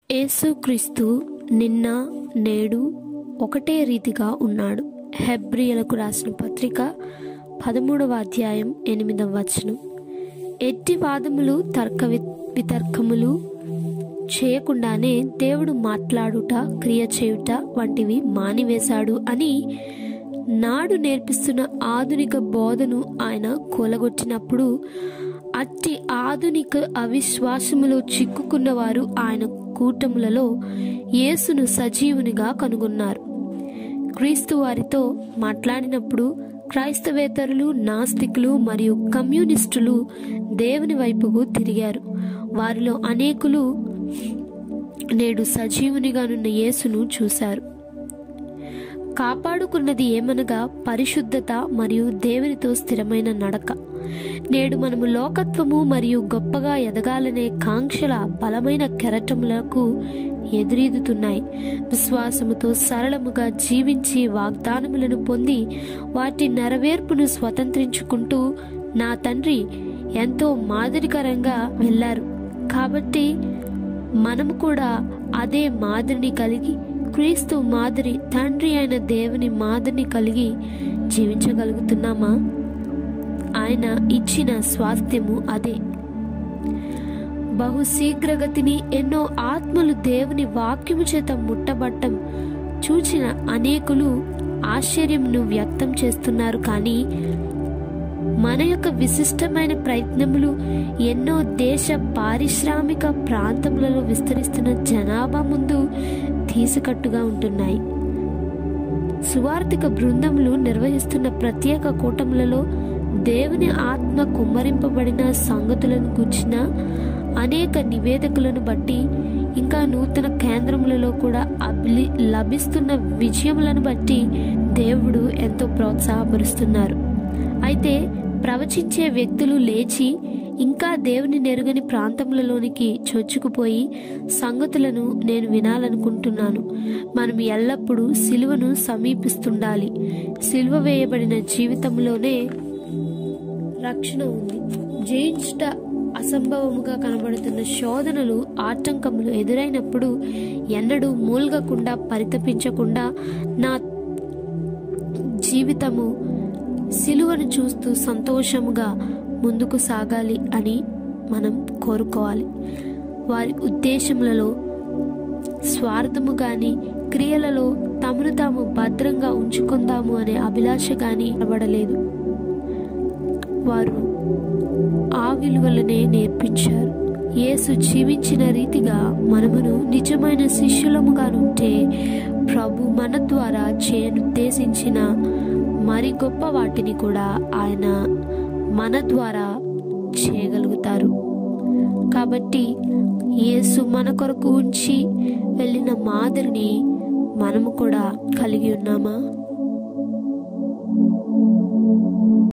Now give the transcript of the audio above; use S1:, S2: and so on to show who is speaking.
S1: యేసుక్రీస్తు నిన్న నేడు ఒకటే రీతిగా ఉన్నాడు హెబ్రియలకు రాసిన పత్రిక పదమూడవ అధ్యాయం ఎనిమిదవ వచనం ఎట్టి వాదములు తర్క వి- వితర్కములు చేయకుండానే దేవుడు మాట్లాడుట క్రియ చేయుట వంటివి మానివేశాడు అని నాడు నేర్పిస్తున్న ఆధునిక బోధను ఆయన కూలగొట్టినప్పుడు అట్టి ఆధునిక అవిశ్వాసములో చిక్కుకున్న వారు ఆయన కూటములలో యేసును సజీవునిగా కనుగొన్నారు క్రీస్తు వారితో మాట్లాడినప్పుడు క్రైస్తవేతరులు నాస్తికులు మరియు కమ్యూనిస్టులు దేవుని వైపుకు తిరిగారు వారిలో అనేకులు నేడు సజీవునిగానున్న యేసును చూశారు కాపాడుకున్నది ఏమనగా పరిశుద్ధత మరియు దేవునితో స్థిరమైన నడక నేడు మనము లోకత్వము మరియు గొప్పగా ఎదగాలనే కాంక్షల బలమైన కెరటములకు ఎదురీదుతున్నాయి విశ్వాసముతో సరళముగా జీవించి వాగ్దానములను పొంది వాటి నెరవేర్పును స్వతంత్రించుకుంటూ నా తండ్రి ఎంతో మాదిరికరంగా వెళ్ళారు కాబట్టి మనము కూడా అదే మాదిరిని కలిగి క్రీస్తు మాదిరి తండ్రి అయిన దేవుని మాదిరిని కలిగి జీవించగలుగుతున్నామా ఆయన ఇచ్చిన స్వాస్థ్యము అదే బహు శీఘ్రగతిని ఎన్నో ఆత్మలు దేవుని వాక్యము చేత ముట్టబట్టం చూచిన అనేకులు ఆశ్చర్యంను వ్యక్తం చేస్తున్నారు కానీ మన యొక్క విశిష్టమైన ప్రయత్నములు ఎన్నో దేశ పారిశ్రామిక ప్రాంతములలో విస్తరిస్తున్న జనాభా ముందు తీసికట్టుగా ఉంటున్నాయి సువార్థిక బృందములు నిర్వహిస్తున్న ప్రత్యేక కూటములలో దేవుని ఆత్మ కుమ్మరింపబడిన సంగతులను గుర్చిన అనేక నివేదికలను బట్టి ఇంకా నూతన కేంద్రములలో కూడా అభిలి లభిస్తున్న విజయములను బట్టి దేవుడు ఎంతో ప్రోత్సాహపరుస్తున్నారు అయితే ప్రవచించే వ్యక్తులు లేచి ఇంకా దేవుని నెరుగని ప్రాంతములలోనికి చొచ్చుకుపోయి సంగతులను నేను వినాలనుకుంటున్నాను మనం ఎల్లప్పుడూ సిలువను సమీపిస్తుండాలి సిలువ వేయబడిన జీవితంలోనే రక్షణ ఉంది జయించుట అసంభవముగా కనబడుతున్న శోధనలు ఆటంకములు ఎదురైనప్పుడు ఎన్నడూ మూల్గకుండా పరితపించకుండా నా జీవితము సిలువను చూస్తూ సంతోషముగా ముందుకు సాగాలి అని మనం కోరుకోవాలి వారి ఉద్దేశములలో స్వార్థము గాని క్రియలలో తమను తాము భద్రంగా ఉంచుకుందాము అనే అభిలాష గాని కనబడలేదు వారు ఆ విలువలనే నేర్పించారు యేసు జీవించిన రీతిగా మనమును నిజమైన శిష్యులముగానుంటే ప్రభు మన ద్వారా చేయనుద్దేశించిన మరి గొప్ప వాటిని కూడా ఆయన మన ద్వారా చేయగలుగుతారు కాబట్టి యేసు మన కొరకు ఉంచి వెళ్ళిన మాదిరిని మనము కూడా కలిగి ఉన్నామా